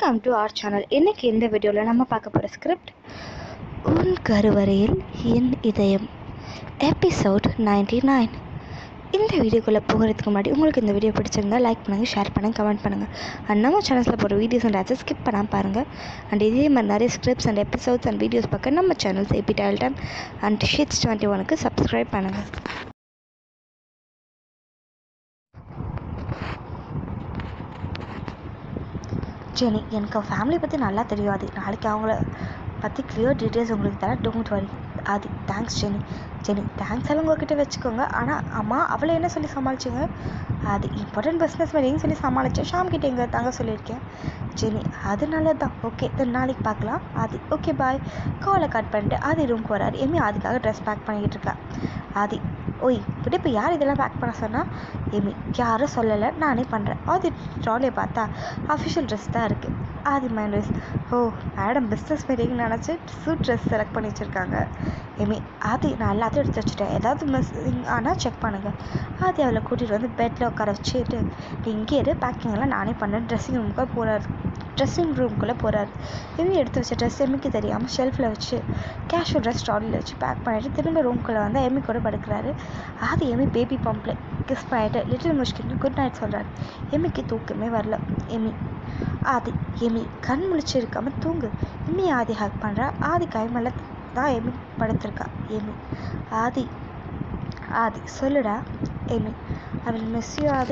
welcome to our channel இன்னைக்கு இந்த வீடியோவில் நம்ம பார்க்க போகிற ஸ்கிரிப்ட் உன் கருவறையில் என் இதயம் எபிசோட் 99 நைன் இந்த வீடியோக்குள்ளே போகிறதுக்கு முன்னாடி உங்களுக்கு இந்த வீடியோ பிடிச்சிருந்தா லைக் பண்ணுங்கள் ஷேர் பண்ணுங்கள் கமெண்ட் பண்ணுங்கள் அண்ட் நம்ம சேனல்ஸில் போகிற வீடியோஸ் அண்ட் ஆச்சு ஸ்கிப் பண்ணாமல் பாருங்கள் அண்ட் இதே மாதிரி நிறைய scripts and episodes and videos பார்க்க நம்ம channels AB dial time and sheets twenty ஒனுக்கு சப்ஸ்கிரைப் பண்ணுங்கள் ஜெனி எனக்கு அவள் ஃபேமிலி பற்றி நல்லா தெரியும் அது நாளைக்கு அவங்கள பற்றி கிளியர் டீட்டெயில்ஸ் உங்களுக்கு தரேன் டோன்ட் வரி அது தேங்க்ஸ் ஜெனி ஜெனி தேங்க்ஸ் எல்லாம் உங்ககிட்ட வச்சுக்கோங்க ஆனால் அம்மா அவளை என்ன சொல்லி சமாளிச்சிங்க அது இம்பார்ட்டன்ட் பிஸ்னஸ் மீட்டிங் சொல்லி சமாளித்தேன் ஷாம் கிட்ட எங்கே தாங்க சொல்லியிருக்கேன் ஜெனி அது நல்லது தான் ஓகே தென் நாளைக்கு பார்க்கலாம் அது ஓகே பாய் காலை கட் பண்ணிட்டு ஆதி ரூம்க்கு வராரு எம்மி அதுக்காக ட்ரெஸ் பேக் பண்ணிக்கிட்டு இருக்கா ஆதி ஓய் இப்படி இப்போ யார் இதெல்லாம் பேக் பண்ண சொன்னா எமி யாரும் சொல்லலை நானே பண்ணுறேன் ஆதி ட்ராலியை பார்த்தா அஃபிஷியல் ட்ரெஸ் தான் இருக்குது ஆதி மைண்ட் வைஸ் ஓ மேடம் பிஸ்னஸ் மீட்டிங் நினச்சி சூட் ட்ரெஸ் செலக்ட் பண்ணி வச்சுருக்காங்க எமி ஆதி நான் எல்லாத்தையும் எடுத்து வச்சுட்டேன் ஏதாவது மிஸ்ஸிங் ஆனால் செக் பண்ணுங்கள் ஆதி அவளை கூட்டிகிட்டு வந்து பெட்டில் உட்கார வச்சுட்டு இங்கே இரு பேக்கிங் எல்லாம் நானே பண்ணேன் ட்ரெஸ்ஸிங் ரூமுக்கு போகிறாரு ட்ரெஸ்ஸிங் ரூம்குள்ளே போகிறாரு எமி எடுத்து வச்ச ட்ரெஸ் எமிக்கு தெரியாமல் ஷெல்ஃபில் வச்சு கேஷுவல் ட்ரெஸ் ட்ராலியில் வச்சு பேக் பண்ணிவிட்டு திரும்ப ரூம்குள்ளே வந்து எமி கூட படுக்கிறாரு ஆதி எமி பேபி பம்பில் கிஸ் பண்ணிட்டு லிட்டில் முஷ்கிக்கு குட் நைட் சொல்கிறாரு எமிக்கு தூக்கமே வரல எமி ஆதி எமி கண் முழிச்சிருக்காம தூங்கு எமி ஆதி ஹக் பண்ணுறா ஆதி கை மேலே தான் எமி படுத்திருக்கா எமி ஆதி ஆதி சொல்லுடா எமி அவள் miss you Aadhi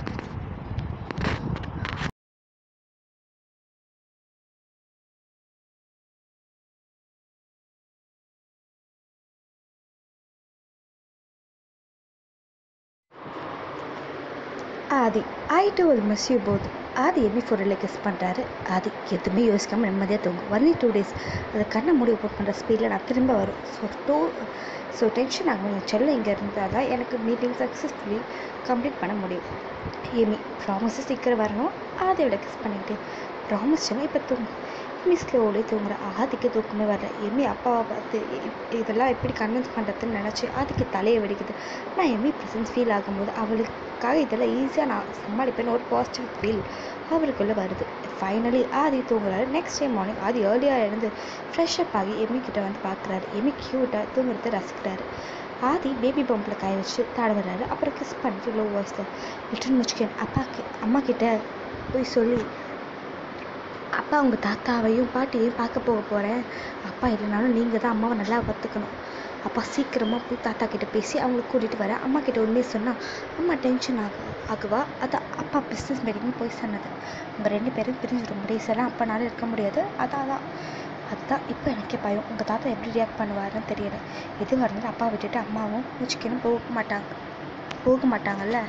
Aadhi I too will miss you both Aadhi Emmy ஃபோரில் கிஸ் பண்ணுறாரு ஆதி எதுவுமே யோசிக்காமல் நிம்மதியாக தூங்கும் ஒன்லி டூ டேஸ் அதை கண்ணை மூடி ஓப்பன் பண்ணுற ஸ்பீடில் நான் திரும்ப வரும் ஸோ டூ ஸோ டென்ஷன் ஆகும் என் செல்லம் இங்கே இருந்தால் தான் எனக்கு மீட்டிங் சக்ஸஸ்ஃபுல்லி கம்ப்ளீட் பண்ண முடியும் எமி ப்ராமிஸை சீக்கிரம் வரணும் ஆதியோட கிஸ் பண்ணிக்கிட்டு ப்ராமிஸ் சொன்னால் இப்போ தூங்கு எம்மி ஸ்லோலி தூங்குற ஆதிக்கு தூக்கமே வரல எம்மி அப்பாவை பார்த்து இப்- இதெல்லாம் எப்படி கன்வின்ஸ் பண்ணுறதுன்னு நினச்சி ஆதிக்கு தலையை வெடிக்குது நான் எம்மி ப்ரெசன்ஸ் ஃபீல் ஆகும்போது அவளுக்காக இதெல்லாம் ஈஸியாக நான் சமாளிப்பேன்னு ஒரு பாசிட்டிவ் ஃபீல் அவருக்குள்ளே வருது ஃபைனலி ஆதி தூங்குறாரு நெக்ஸ்ட் டே மார்னிங் ஆதி ஏர்லியாக எழுந்து ஃப்ரெஷ் அப் ஆகி எம்மி கிட்ட வந்து பார்க்குறாரு எம்மி க்யூட்டாக தூங்குறத ரசிக்கிறாரு ஆதி பேபி பம்பில் கை வச்சு தடவுறாரு அப்புறம் கிஸ் பண்ணிட்டு லோ வாய்ஸில் லிட்டில் முச்சிக்கன் அப்பா கி அம்மா கிட்ட போய் சொல்லி அப்பா உங்கள் தாத்தாவையும் பாட்டியையும் பார்க்க போக போகிறேன் அப்பா இல்லைனாலும் நீங்கள் தான் அம்மாவை நல்லா பார்த்துக்கணும் அப்பா சீக்கிரமாக போய் தாத்தா கிட்ட பேசி அவங்கள கூட்டிகிட்டு வரேன் அம்மா கிட்ட உண்மையை சொன்னால் அம்மா டென்ஷன் ஆகு ஆகுவா அதான் அப்பா பிஸ்னஸ் மீட்டிங் போய் சொன்னது உங்கள் ரெண்டு பேரும் பிரிஞ்சிடும் டேஸ் எல்லாம் அப்பனால இருக்க முடியாது அதான் அதான் அதுதான் இப்போ எனக்கே பயம் உங்கள் தாத்தா எப்படி ரியாக்ட் பண்ணுவாருன்னு தெரியல எது இருந்தாலும் அப்பா விட்டுட்டு அம்மாவும் மூச்சுக்கணும் போக மாட்டாங்க போக மாட்டாங்கல்ல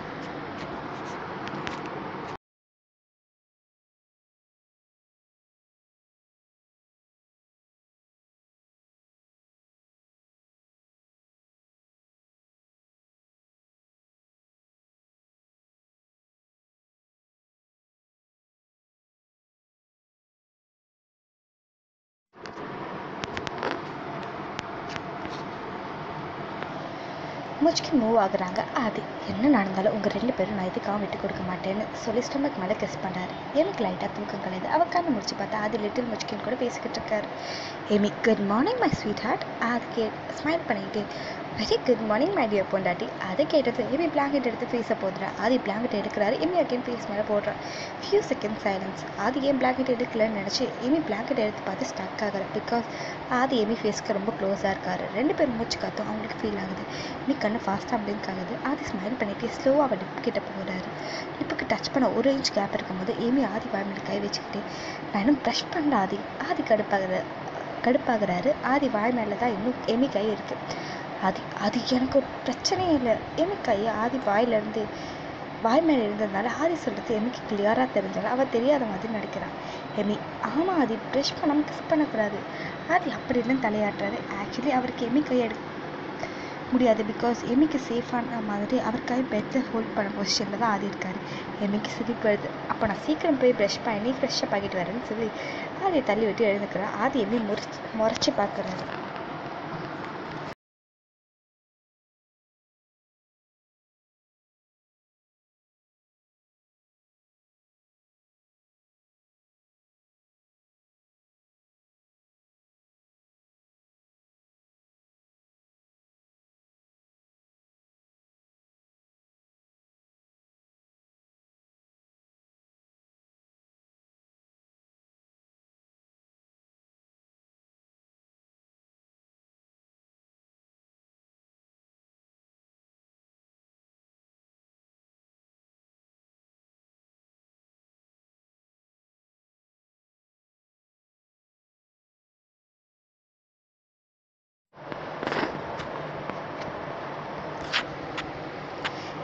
மூச்சுக்கு மூவ் ஆகுறாங்க ஆதி என்ன நடந்தாலும் உங்கள் ரெண்டு பேரும் நான் இதுக்காக விட்டு கொடுக்க மாட்டேன்னு சொல்லி ஸ்டொமக் மேலே கிஸ் பண்ணுறாரு எனக்கு லைட்டாக தூக்கம் கலையுது அவ கண்ணை முடிச்சு பார்த்தா ஆதி லிட்டில் முச்சுக்கின் கூட பேசிக்கிட்டு இருக்காரு Amy good morning my sweetheart அது கே ஸ்மைல் பண்ணிக்கிட்டு very good morning my dear பொண்டாட்டி அதை கேட்டது எமி பிளாங்கெட் எடுத்து ஃபேஸை போடுறா ஆதி பிளாங்கெட் எடுக்கிறாரு எமி அகைன் ஃபேஸ் மேலே போடுறா ஃபியூ செகண்ட் சைலன்ஸ் ஆதி ஏன் பிளாங்கெட் எடுக்கலன்னு நினச்சி எமி பிளாங்கெட் எடுத்து பார்த்து ஸ்டக் ஆகுற பிகாஸ் ஆதி எமி ஃபேஸ்க்கு ரொம்ப க்ளோஸாக இருக்காரு ரெண்டு பேரும் மூச்சு காத்தும் அவங்களுக்கு ஃபீல் ஆகுது எமி கண்ணு ஃபாஸ்ட்டாக பிளிங்க் ஆகுது ஆதி ஸ்மைல் பண்ணிட்டு ஸ்லோவாக அவள் லிப் கிட்ட போகிறாரு லிப்புக்கு டச் பண்ண ஒரு இன்ச் கேப் இருக்கும்போது எமி ஆதி வாய் மேலே கை வச்சுக்கிட்டு நான் இன்னும் ப்ரஷ் பண்ணல ஆதி ஆதி கடுப்பாகுது கடுப்பாகிறாரு ஆதி வாய் மேலே தான் இன்னும் எமி கை இருக்கு ஆதி அது எனக்கு ஒரு பிரச்சனையே இல்லை எமி கை ஆதி வாயிலேருந்து வாய் மேலே இருந்ததுனால ஆதி சொல்கிறது எமிக்கு கிளியராக தெரிஞ்சாலும் அவள் தெரியாத மாதிரி நடிக்கிறான் எமி ஆமாம் ஆதி ப்ரெஷ் பண்ணாமல் கிஸ் பண்ணக்கூடாது ஆதி அப்படி இல்லைன்னு தலையாட்டுறாரு ஆக்சுவலி அவருக்கு எமி கை எடு முடியாது பிகாஸ் எமிக்கு சேஃபான மாதிரி அவர் கை பெட்டில் ஹோல்ட் பண்ண பொசிஷனில் தான் ஆதி இருக்காரு எமிக்கு சிரிப்பு வருது அப்போ நான் சீக்கிரம் போய் ப்ரஷ் பண்ணி ஃப்ரெஷ்ஷப் ஆகிட்டு வரேன்னு சொல்லி ஆதியை தள்ளி விட்டு எழுந்துக்கிறேன் ஆதி எமி முறைச்சி முறைச்சி பார்க்குறாரு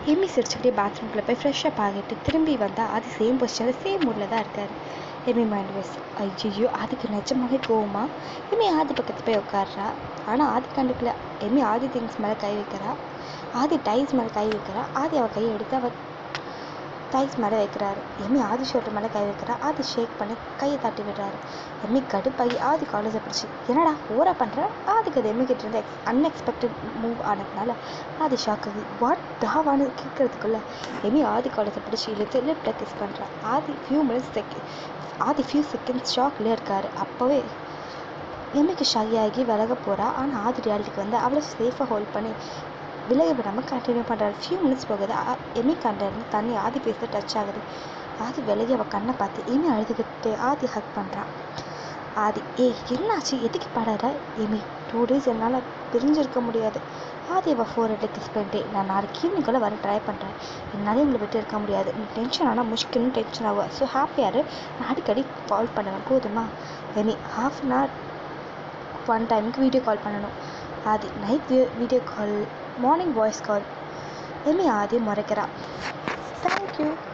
எம்மி சிரிச்சுக்கிட்டே பாத்ரூம்குள்ளே போய் ஃப்ரெஷ்ஷப் ஆகிட்டு திரும்பி வந்தால் ஆதி சேம் பொசிஷனில் சேம் மூடில் தான் இருக்கார் எம்மி மைண்ட் வைஸ் ஐயோ ஆதிக்கு நிஜமாவே கோவமா எம்மி ஆதி பக்கத்து போய் உட்காடுறா ஆனால் ஆதி கண்டுக்கல எம்மி ஆதி திங்ஸ் மேலே கை வைக்கிறா ஆதி டைஸ் மேலே கை வைக்கிறா ஆதி அவள் கையை எடுத்து அவள் டைஸ் மேலே வைக்கிறாரு எம்மி ஆதி ஷோல்டர் மேலே கை வைக்கிறா ஆதி ஷேக் பண்ணி கையை தட்டி விடுறாரு எம்மி கடுப்பாகி ஆதி காலேஜை பிடிச்சி என்னடா ஓரா பண்ணுற ஆதிக்கு அது எம்மி கிட்ட இருந்து எக்ஸ் அன்எக்ஸ்பெக்டட் மூவ் ஆனதுனால ஆதி ஷாக் ஆகி வாட் தாவான்னு கேட்கறதுக்குள்ள எம்மி ஆதி காலேஜை பிடிச்சி இழுத்து லிப்டில் கிஸ் பண்ணுறா Aadhi few minutes second Aadhi few seconds ஷாக்லேயே இருக்காரு அப்போவே எம்மிக்கு ஷை ஆகி விலக போகிறா ஆனால் ஆதி ரியாலிட்டிக்கு வந்து அவளை சேஃபாக ஹோல்ட் பண்ணி விலக விடாமல் கண்டினியூ பண்ணுறாரு ஃபியூ மினிட்ஸ் போகுது ஆ- எமி கண்டிருந்து தண்ணி ஆதி பேச டச் ஆகுது ஆதி விலகி அவள் கண்ணை பார்த்து எமி அழுதுகிட்டு ஆதி ஹக் பண்ணுறான் ஆதி ஏய் என்னாச்சு எதுக்கு படற எமி டூ டேஸ் என்னால் பிரிஞ்சிருக்க முடியாது ஆதி அவள் ஃபோர் ஹெட்டில் கிஸ் பண்ணிட்டு நான் நாளைக்கு ஈவினிங்குள்ளே வர ட்ரை பண்ணுறேன் என்னாலே உங்களை விட்டு இருக்க முடியாது நீ டென்ஷன் ஆனால் முஷ்கிலும் டென்ஷன் ஆகும் ஸோ ஹாப்பியாரு நான் அடிக்கடி கால் பண்ணுவேன் போதுமா Amy half an hour one டைமுக்கு வீடியோ கால் பண்ணணும் Aadhi night video call morning voice call Amy Aadhi முறைக்கிறா தேங்க்யூ